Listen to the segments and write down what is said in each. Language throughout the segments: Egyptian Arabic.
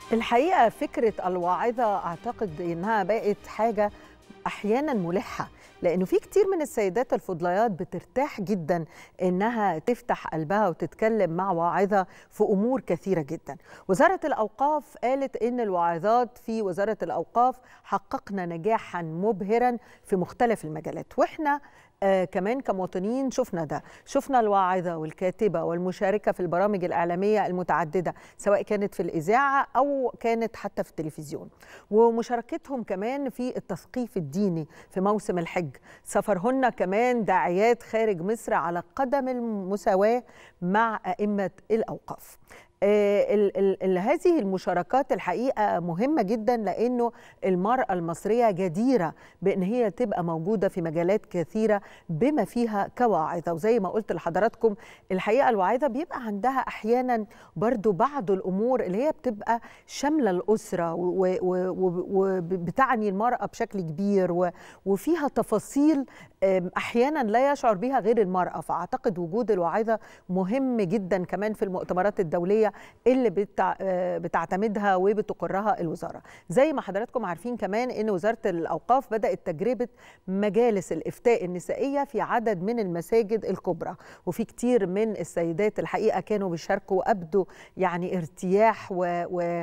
الحقيقه فكره الواعظه اعتقد انها بقت حاجه احيانا ملحه لانه في كتير من السيدات الفضليات بترتاح جدا انها تفتح قلبها وتتكلم مع واعظه في امور كثيره جدا وزاره الاوقاف قالت ان الواعظات في وزاره الاوقاف حققنا نجاحا مبهرا في مختلف المجالات واحنا آه كمان كمواطنين شفنا ده شفنا الواعظة والكاتبة والمشاركة في البرامج الإعلامية المتعددة سواء كانت في الإذاعة أو كانت حتى في التلفزيون ومشاركتهم كمان في التثقيف الديني في موسم الحج سفرهن كمان داعيات خارج مصر على قدم المساواة مع أئمة الأوقاف ال ال ال هذه المشاركات الحقيقه مهمه جدا لانه المراه المصريه جديره بان هي تبقى موجوده في مجالات كثيره بما فيها كواعظه وزي ما قلت لحضراتكم الحقيقه الواعظه بيبقى عندها احيانا برضو بعض الامور اللي هي بتبقى شامله الاسره وبتعني المراه بشكل كبير وفيها تفاصيل احيانا لا يشعر بها غير المراه فاعتقد وجود الواعظه مهم جدا كمان في المؤتمرات الدوليه اللي بتع... بتعتمدها وبتقرها الوزاره زي ما حضراتكم عارفين كمان ان وزاره الاوقاف بدات تجربه مجالس الافتاء النسائيه في عدد من المساجد الكبرى وفي كتير من السيدات الحقيقه كانوا بيشاركوا وابدوا يعني ارتياح و... و...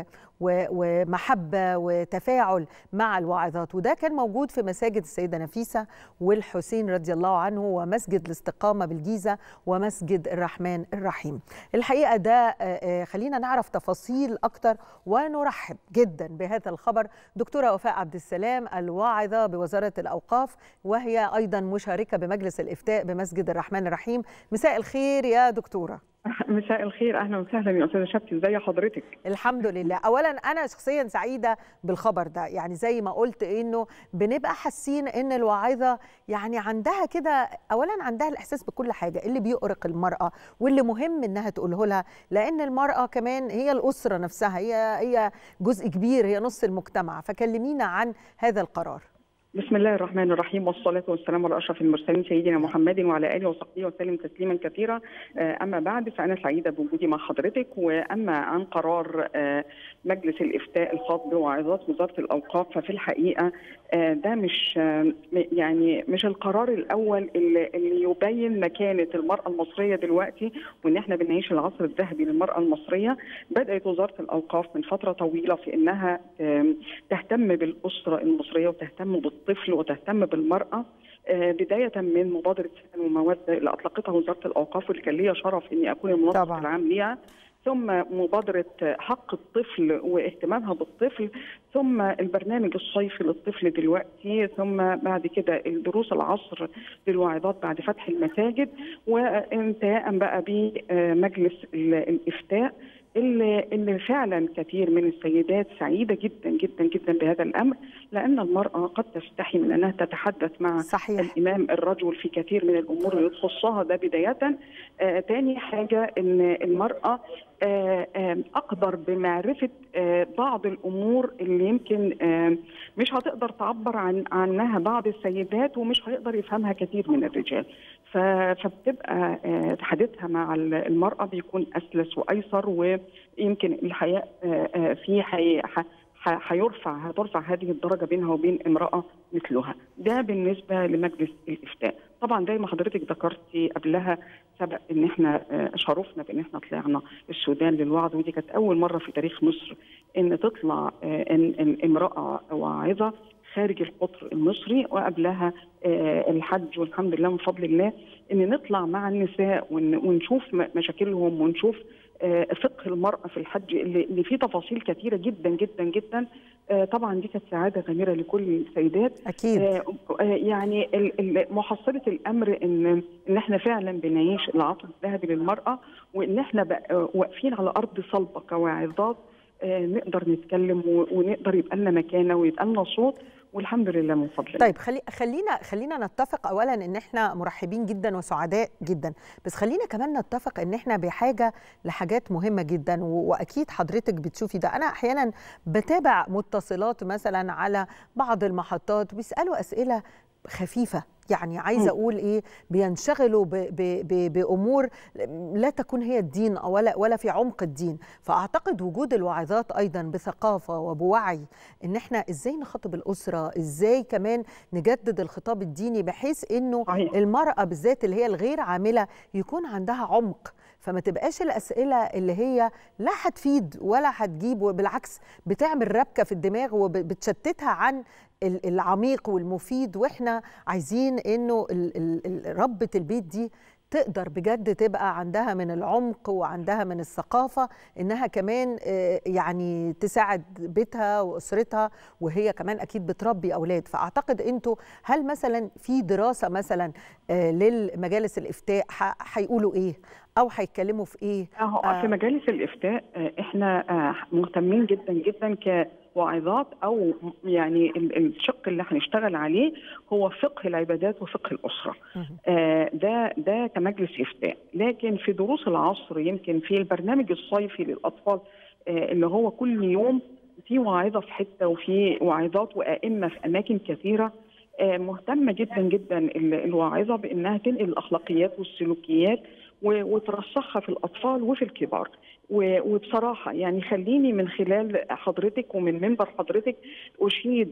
ومحبة وتفاعل مع الواعظات وده كان موجود في مساجد السيدة نفيسة والحسين رضي الله عنه ومسجد الاستقامة بالجيزة ومسجد الرحمن الرحيم الحقيقة ده خلينا نعرف تفاصيل أكتر ونرحب جدا بهذا الخبر دكتورة وفاء عبد السلام الواعظة بوزارة الأوقاف وهي أيضا مشاركة بمجلس الإفتاء بمسجد الرحمن الرحيم مساء الخير يا دكتورة مساء الخير اهلا وسهلا يا استاذه شبكي ازي حضرتك الحمد لله اولا انا شخصيا سعيده بالخبر ده يعني زي ما قلت انه بنبقى حاسين ان الواعظه يعني عندها كده اولا عندها الاحساس بكل حاجه اللي بيؤرق المراه واللي مهم انها تقوله لها لان المراه كمان هي الاسره نفسها هي هي جزء كبير هي نص المجتمع فكلمينا عن هذا القرار بسم الله الرحمن الرحيم والصلاة والسلام على أشرف المرسلين سيدنا محمد وعلى آله وصحبه وسلم تسليما كثيرا أما بعد فأنا سعيدة بوجودي مع حضرتك وأما عن قرار مجلس الإفتاء الخاص بوعظات وزارة الأوقاف ففي الحقيقة ده مش يعني مش القرار الأول اللي, اللي يبين مكانة المرأة المصرية دلوقتي وإن إحنا بنعيش العصر الذهبي للمرأة المصرية بدأت وزارة الأوقاف من فترة طويلة في إنها تهتم بالأسرة المصرية وتهتم بالطفل الطفل وتهتم بالمرأة بداية من مبادرة سكن ومودة اللي أطلقتها وزارة الأوقاف واللي كان ليا شرف إني أكون المنسق العام ليها ثم مبادرة حق الطفل واهتمامها بالطفل ثم البرنامج الصيفي للطفل دلوقتي ثم بعد كده الدروس العصر للواعظات بعد فتح المساجد وانتهاء بقى بمجلس الإفتاء اللي اللي فعلا كثير من السيدات سعيده جدا جدا جدا بهذا الامر لان المراه قد تستحي من انها تتحدث مع صحيح. الامام الرجل في كثير من الامور اللي تخصها ده بدايه آه تاني حاجه ان المراه آه آه اقدر بمعرفه آه بعض الامور اللي يمكن آه مش هتقدر تعبر عن عنها بعض السيدات ومش هيقدر يفهمها كثير من الرجال فبتبقى حديثها مع المراه بيكون اسلس وايسر ويمكن الحياه فيه حي هيرفع هترفع هذه الدرجه بينها وبين امراه مثلها ده بالنسبه لمجلس الافتاء طبعا زي ما حضرتك ذكرتي قبلها سبق ان احنا شرفنا بان احنا طلعنا السودان للوعظ ودي كانت اول مره في تاريخ مصر ان تطلع ان امراه واعظه خارج القطر المصري وقبلها الحج والحمد لله من فضل الله ان نطلع مع النساء ونشوف مشاكلهم ونشوف فقه المراه في الحج اللي, اللي فيه تفاصيل كثيره جدا جدا جدا طبعا دي كانت سعاده غامره لكل السيدات اكيد يعني محصله الامر ان ان احنا فعلا بنعيش العصر الذهبي للمراه وان احنا واقفين على ارض صلبه كواعظات نقدر نتكلم ونقدر يبقى لنا مكانه ويبقى لنا صوت والحمد لله من فضل طيب خلي خلينا خلينا نتفق اولا ان احنا مرحبين جدا وسعداء جدا بس خلينا كمان نتفق ان احنا بحاجه لحاجات مهمه جدا واكيد حضرتك بتشوفي ده انا احيانا بتابع متصلات مثلا على بعض المحطات بيسالوا اسئله خفيفه يعني عايزه اقول ايه بينشغلوا ب ب ب بامور لا تكون هي الدين ولا ولا في عمق الدين فاعتقد وجود الواعظات ايضا بثقافه وبوعي ان احنا ازاي نخاطب الاسره ازاي كمان نجدد الخطاب الديني بحيث انه صحيح. المراه بالذات اللي هي الغير عامله يكون عندها عمق فما تبقاش الاسئله اللي هي لا هتفيد ولا هتجيب وبالعكس بتعمل ربكه في الدماغ وبتشتتها عن العميق والمفيد واحنا عايزين انه ربة البيت دي تقدر بجد تبقى عندها من العمق وعندها من الثقافه انها كمان يعني تساعد بيتها واسرتها وهي كمان اكيد بتربي اولاد فاعتقد انتوا هل مثلا في دراسه مثلا للمجالس الافتاء هيقولوا ايه او هيتكلموا في ايه آه في مجالس الافتاء احنا مهتمين جدا جدا ك واعظات او يعني الشق اللي هنشتغل عليه هو فقه العبادات وفقه الاسره. آه ده ده كمجلس افتاء، لكن في دروس العصر يمكن في البرنامج الصيفي للاطفال آه اللي هو كل يوم في واعظه في حته وفي واعظات وائمه في اماكن كثيره آه مهتمه جدا جدا الواعظه بانها تنقل الاخلاقيات والسلوكيات وترسخها في الاطفال وفي الكبار. وبصراحه يعني خليني من خلال حضرتك ومن منبر حضرتك اشيد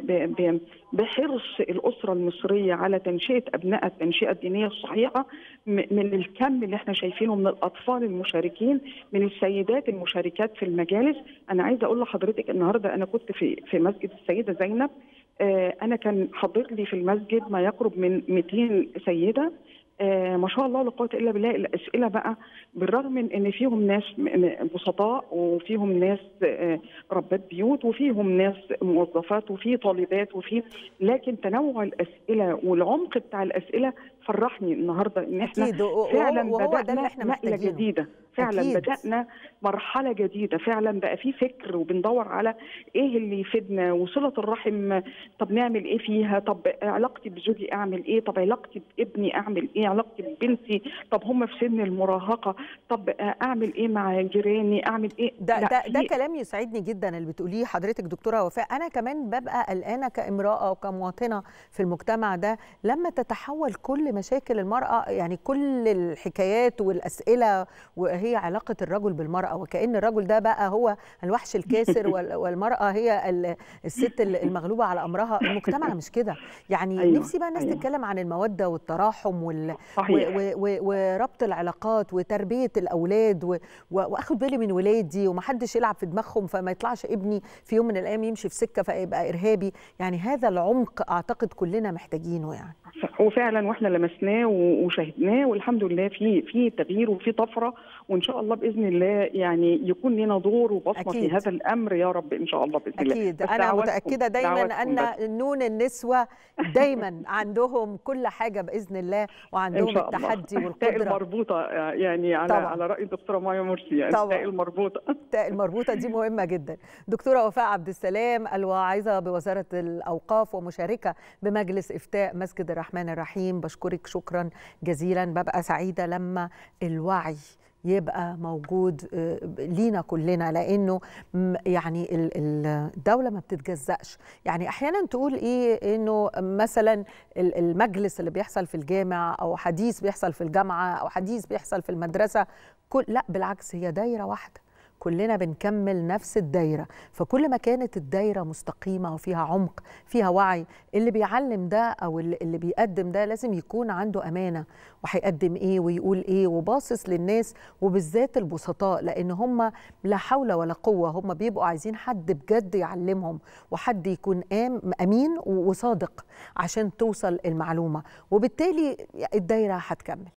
بحرص الاسره المصريه على تنشئه ابنائها التنشئه الدينيه الصحيحه من الكم اللي احنا شايفينه من الاطفال المشاركين من السيدات المشاركات في المجالس انا عايزه اقول لحضرتك النهارده انا كنت في في مسجد السيده زينب انا كان حاضر لي في المسجد ما يقرب من 200 سيده آه ما شاء الله لا قوه الا بالله الاسئله بقى بالرغم من ان فيهم ناس بسطاء وفيهم ناس آه ربات بيوت وفيهم ناس موظفات وفي طالبات وفي لكن تنوع الاسئله والعمق بتاع الاسئله فرحني النهارده ان احنا أكيد. فعلا وهو ده اللي بدانا احنا نقله محتاجينه. جديده فعلا أكيد. بدانا مرحله جديده فعلا بقى في فكر وبندور على ايه اللي يفيدنا وصله الرحم طب نعمل ايه فيها طب علاقتي بزوجي اعمل ايه طب علاقتي بابني اعمل ايه علاقتي ببنتي طب هم في سن المراهقه طب اعمل ايه مع جيراني اعمل ايه ده لا، ده في- ده كلام يسعدني جدا اللي بتقوليه حضرتك دكتوره وفاء انا كمان ببقى قلقانه كامراه وكمواطنه في المجتمع ده لما تتحول كل مشاكل المراه يعني كل الحكايات والاسئله وهي علاقه الرجل بالمراه وكان الرجل ده بقى هو الوحش الكاسر وال- والمراه هي ال- الست المغلوبه على امرها المجتمع مش كده يعني أيوة، نفسي بقى الناس أيوة. تتكلم عن الموده والتراحم وال صحيح و- و- و- وربط العلاقات وتربيه الاولاد و- و- واخد بالي من ولادي ومحدش يلعب في دماغهم فما يطلعش ابني في يوم من الايام يمشي في سكه فيبقى ارهابي يعني هذا العمق اعتقد كلنا محتاجينه يعني وفعلا واحنا لمسناه و- وشاهدناه والحمد لله في في تغيير وفي طفره وان شاء الله باذن الله يعني يكون لنا دور وبصمه أكيد. في هذا الامر يا رب ان شاء الله باذن الله اكيد بس انا دعواتكم- متاكده دايما دعواتكم بس. ان نون النسوه دايما عندهم كل حاجه باذن الله ان وعندهم شاء الله التحدي التاء والقدره المربوطه يعني على طبعاً. على راي الدكتوره مايا مرسي يعني طبعاً. التاء المربوطه التاء المربوطه دي مهمه جدا دكتوره وفاء عبد السلام الواعظه بوزاره الاوقاف ومشاركه بمجلس افتاء مسجد الرحمن الرحيم بشكرك شكرا جزيلا ببقى سعيده لما الوعي يبقى موجود آه، لينا كلنا لانه م- يعني ال- ال- الدوله ما بتتجزأش يعني احيانا تقول ايه انه مثلا ال- المجلس اللي بيحصل في الجامع او حديث بيحصل في الجامعه او حديث بيحصل في المدرسه كل لا بالعكس هي دايره واحده كلنا بنكمل نفس الدايره فكل ما كانت الدايره مستقيمه وفيها عمق فيها وعي اللي بيعلم ده او اللي اللي بيقدم ده لازم يكون عنده امانه وهيقدم ايه ويقول ايه وباصص للناس وبالذات البسطاء لان هم لا حول ولا قوه هم بيبقوا عايزين حد بجد يعلمهم وحد يكون آم امين وصادق عشان توصل المعلومه وبالتالي الدايره هتكمل